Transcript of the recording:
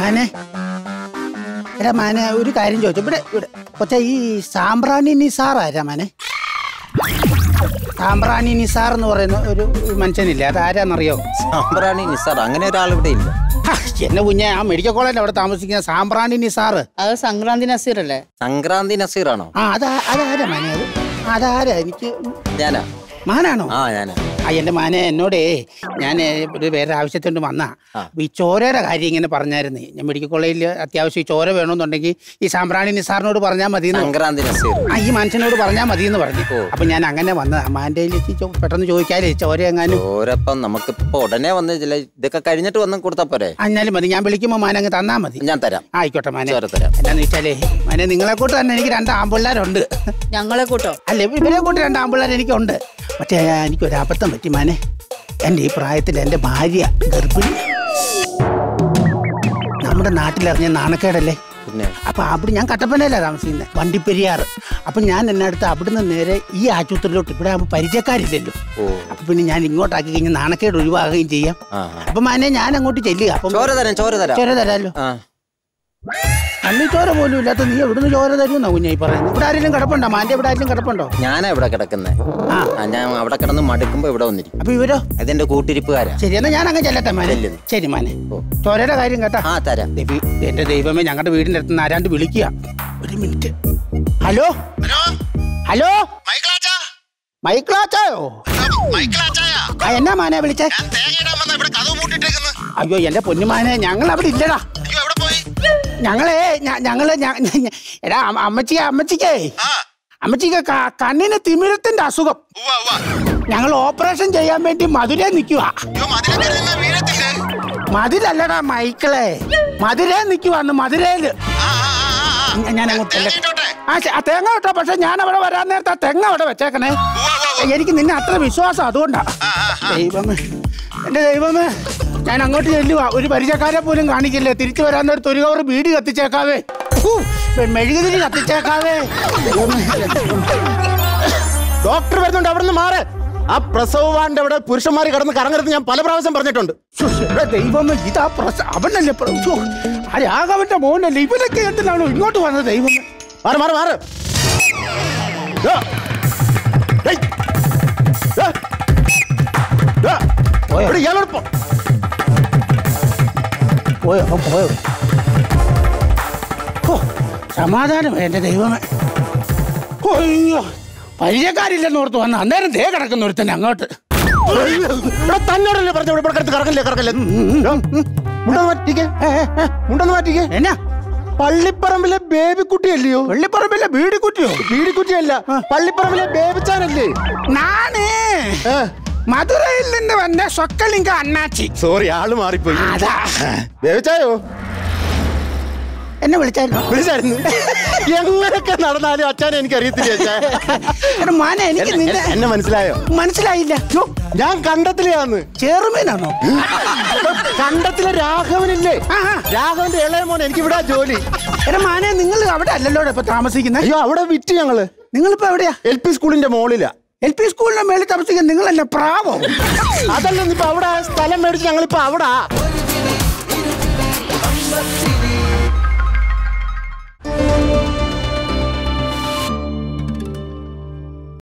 മാനെ എടാ മാനെ ഒരു കാര്യം ചോദിച്ചു ഇവിടെ ഇവിടെ കൊച്ച ഈ സാമ്പ്രാണി നിസാർ ആരാ മാനെ സാമ്പ്രാണി നിസാർ എന്ന് പറയുന്ന ഒരു മനുഷ്യനില്ലേ അത് ആരാന്നറിയോ സാമ്പ്രാണി നിസാർ അങ്ങനെ ഒരാൾ ഇവിടെ ഇല്ല ഹാ, എന്നെ കുഞ്ഞെ ആ മെഡിക്കൽ കോളേജിൽ അവിടെ താമസിക്കുന്ന സാമ്പ്രാണി നിസാർ അത് സംക്രാന്തി നസീർ അല്ലേ സംക്രാന്തി നസീറാണോ ആ അതാ അതാരാ മാനെ അത് അതാരാ എനിക്ക് ഞാനാ മാനാണോ ആ ഞാനാ ആ എന്റെ മാനെ എന്നോടേ ഞാൻ ഒരു വേറെ ആവശ്യത്തോണ്ട് വന്നാ അപ്പൊ ഈ ചോരയുടെ കാര്യം ഇങ്ങനെ പറഞ്ഞായിരുന്നു ഞാൻ മെഡിക്കൽ കോളേജിൽ അത്യാവശ്യം ഈ ചോര വേണമെന്നുണ്ടെങ്കിൽ ഈ സാമ്പ്രാണി നിസാറിനോട് പറഞ്ഞാൽ മതി സംക്രാന്തി നസീർ ആ ഈ മനുഷ്യനോട് പറഞ്ഞാൽ മതി എന്ന് പറഞ്ഞു അപ്പൊ ഞാൻ അങ്ങനെ വന്ന മാൻ്റെ പെട്ടെന്ന് ചോദിക്കാലേ ചോര എങ്ങാനും ഓരപ്പം നമുക്കിപ്പോ ഉടനെ വന്ന് ചില ഇതൊക്കെ കഴിഞ്ഞിട്ട് വന്ന് കൊടുത്താ പോരെ എന്നാലും മതി ഞാൻ വിളിക്കുമ്പോൾ മാൻ അങ്ങ് തന്നാ മതി ഞാൻ തരാം ആയിക്കോട്ടെ മാനെ ചോര തരാം എന്നാന്ന് വെച്ചാലേ മാനെ നിങ്ങളെ കൂട്ട് തന്നെ എനിക്ക് രണ്ട് ആമ്പിള്ളേരുണ്ട് ഞങ്ങളെ കൂട്ടോ അല്ല ഇവരെ കൂട്ട് രണ്ട് ആമ്പിള്ളേർ എനിക്കുണ്ട് പക്ഷേ എനിക്കൊരു അബദ്ധം പറ്റി മാനെ എൻ്റെ ഈ പ്രായത്തിൽ എൻ്റെ ഭാര്യ ഗർഭിണി നമ്മുടെ നാട്ടിലിറങ്ങിയ നാണക്കേടല്ലേ പിന്നെ അപ്പൊ അവിടെ ഞാൻ കട്ടപ്പനയിലാണ് താമസിക്കുന്നത് വണ്ടിപ്പെരിയാർ അപ്പൊ ഞാൻ എന്നെ അടുത്ത് അവിടുന്ന് നേരെ ഈ ആശുപത്രിയിലോട്ട് ഇവിടെ ആകുമ്പോൾ പരിചയക്കാരില്ലല്ലോ ഓ അപ്പൊ പിന്നെ ഞാൻ ഇങ്ങോട്ടാക്കി കഴിഞ്ഞാൽ നാണക്കേട് ഒഴിവാകുകയും ചെയ്യാം ആ അപ്പൊ മാനെ ഞാൻ അങ്ങോട്ട് ചെല്ലുക അപ്പം ചോര തരാം ചോര തരാം ചോര തരാലോ ആ അന്ന് ചോര പോലും ഇല്ലാത്ത നീ എവിടുന്ന് ചോര തരുമെന്നാ കുഞ്ഞായി പറയുന്നത് ഇവിടെ ആരെങ്കിലും കിടപ്പുണ്ടോ മാന്റെ ഇവിടെ ആരെങ്കിലും കിടപ്പുണ്ടോ ഞാനാ ഇവിടെ കിടക്കുന്നത് ആ ഞാൻ അവിടെ കിടന്ന് മടുക്കുമ്പോ ഇവിടെ വന്നിരിക്കും അപ്പൊ ഇവരോ അതെന്റെ കൂട്ടിരിപ്പുകാരാ ശരി എന്നാ ഞാൻ അങ്ങ് ചെല്ലട്ടെ മാനെ ചെല്ലുന്നു. ശരി മാനെ ഓ. ചോരയുടെ കാര്യം കേട്ടാ ആ തരാം ദേവി എന്റെ ദൈവമേ ഞങ്ങളുടെ വീടിന്റെ അടുത്ത് നിന്ന് ആരാണ്ട് വിളിക്കുക ഒരു മിനിറ്റ് ഹലോ ഹലോ മൈക്കിളാച്ചാ മൈക്കിളാച്ചായോ മൈക്കിളാച്ചായാ ആ എന്നാ മാനെ വിളിച്ചേ ഞാൻ തേങ്ങയിടാൻ വന്ന ഇവിടെ കഥവ് പൂട്ടിട്ടേക്കുന്നു അയ്യോ എന്റെ പൊന്നുമാനെ ഞങ്ങൾ അവിടെ ഇല്ലടാ അയ്യോ എവിടെ പോയി ഞങ്ങളെ ഞ- ഞങ്ങള് ഞ- ഞ- എടാ അമ്മ- അമ്മച്ചിക്ക് അമ്മച്ചിക്കേ ആ അമ്മച്ചിക്ക് ക- കണ്ണിന് തിമിരത്തിന്റെ അസുഖം ഉവ്വ ഉവ്വ ഞങ്ങൾ ഓപ്പറേഷൻ ചെയ്യാൻ വേണ്ടി മധുരേ നിൽക്കുക അയ്യോ മതിലൊക്കെ ഇരുന്നാ വീഴത്തില്ലേ മതിലല്ലടാ മൈക്കിളെ മധുരേ നിൽക്കുവാന്ന് മധുരയില് ആ ആ ആ ആ, ആ ഞ- ഞാൻ അങ്ങോട്ട് ചെല്ലാം. തേങ്ങയിട്ടോട്ടെ ആ ശ- ആ തേങ്ങ കേട്ടോ പക്ഷെ ഞാൻ അവിടെ വരാൻ നേരത്തെ ആ തെങ്ങ അവിടെ വെച്ചേക്കണേ ഉവ്വ ഉവ്വ ഉവ്വ. എനിക്ക് നിന്നെ അത്ര വിശ്വാസം അതുകൊണ്ടാ ആ, ആ, ആ. ദൈവമേ എന്റെ ദൈവമേ ഞാൻ അങ്ങോട്ട് ചെല്ലുക ഒരു പരിചയക്കാരെ പോലും കാണിക്കില്ലേ തിരിച്ചു വരാൻ നേരത്ത് ഒരു കവർ ബീഡി കത്തിച്ചേക്കാവേ ഹൂ, മെഴുകുതിരി കത്തിച്ചേക്കാവേ ദൈവമേ, ദൈവമേ. ഡോക്ടർ വരുന്നുണ്ട് അവിടെ നിന്ന് മാറ് ആ പ്രസവവാന്റെ അവിടെ പുരുഷന്മാർ കിടന്ന് കറങ്ങരുത് ഞാൻ പല പ്രാവശ്യം പറഞ്ഞിട്ടുണ്ട് ശ്ശോ, എടാ ദൈവമേ ഇതാ പ്രസ അവനല്ലേ പ്ര- ശ്ശോ, ആ രാഘവന്റെ മോനല്ലേ ഇവനൊക്കെ എന്തിനാണോ ഇങ്ങോട്ട് വന്നത് ദൈവമേ മാറ് മാറ് മാറ് ദാ. ഡേയ്. ദാ. ദാ. പോയോ? ഇവിടെ ഇയാളോട് പോ. പോയോ അവൻ പോയോ ഓ സമാധാനം എന്റെ ദൈവമേ അയ്യോ പരിചയക്കാരില്ലെന്ന് ഓർത്ത് വന്ന അന്നേരം ദേ കിടക്കുന്ന ഒരുത്തന്നെ അങ്ങോട്ട് ഇവിടെ തന്നോടല്ലേ പറഞ്ഞു ഇവിടെ കിടത്ത് കറങ്ങല്ലേ കറങ്ങല്ലേ മുണ്ടൊന്ന് മാറ്റിക്കേ മുണ്ടൊന്ന് മാറ്റിക്കേ എന്നാ പള്ളിപ്പറമ്പിലെ ബേബിക്കുട്ടിയല്ലയോ വെള്ളിപ്പറമ്പിലെ ബീഡിക്കുറ്റിയോ ബീഡിക്കുട്ടിയല്ല പള്ളിപ്പറമ്പിലെ ബേബിച്ചാനല്ലേ നാനേ ഏ, മധുരയിൽ നിന്ന് വന്ന സൊക്കലിംഗ അണ്ണാച്ചി സോറി ആള് മാറിപ്പോയി അതാ ബേബിച്ചായോ എന്നെ വിളിച്ചായിരുന്നു വിളിച്ചായിരുന്നു എങ്ങനെയൊക്കെ നടന്നാലും അച്ഛനെ എനിക്ക് അറിയത്തില്ല അച്ഛാ എടാ മാനെ എനിക്ക് നിന്നെ എന്നെ മനസ്സിലായോ മനസ്സിലായില്ല യ്യോ, ഞാൻ കണ്ടത്തിലെയാന്ന് ചെറുമീനാണോ കണ്ടത്തിലെ രാഘവനില്ലേ ആഹാ. രാഘവന്റെ ഇളയ മോൻ എനിക്ക് ഇവിടെ ജോലി എടാ മാനെ നിങ്ങൾ അവിടെ അല്ലല്ലോ ഇപ്പൊ താമസിക്കുന്നത് അയ്യോ അവിടെ വിറ്റ് ഞങ്ങള് നിങ്ങളിപ്പോ എവിടെയാ എൽ പി സ്കൂളിന്റെ മോളിലാ എൽ പി സ്കൂളിന്റെ മേളിൽ താമസിക്കുന്ന നിങ്ങളല്ല പ്രാവോ അതല്ല ഇപ്പൊ അവിടെ സ്ഥലം മേടിച്ച് ഞങ്ങളിപ്പോ അവിടെ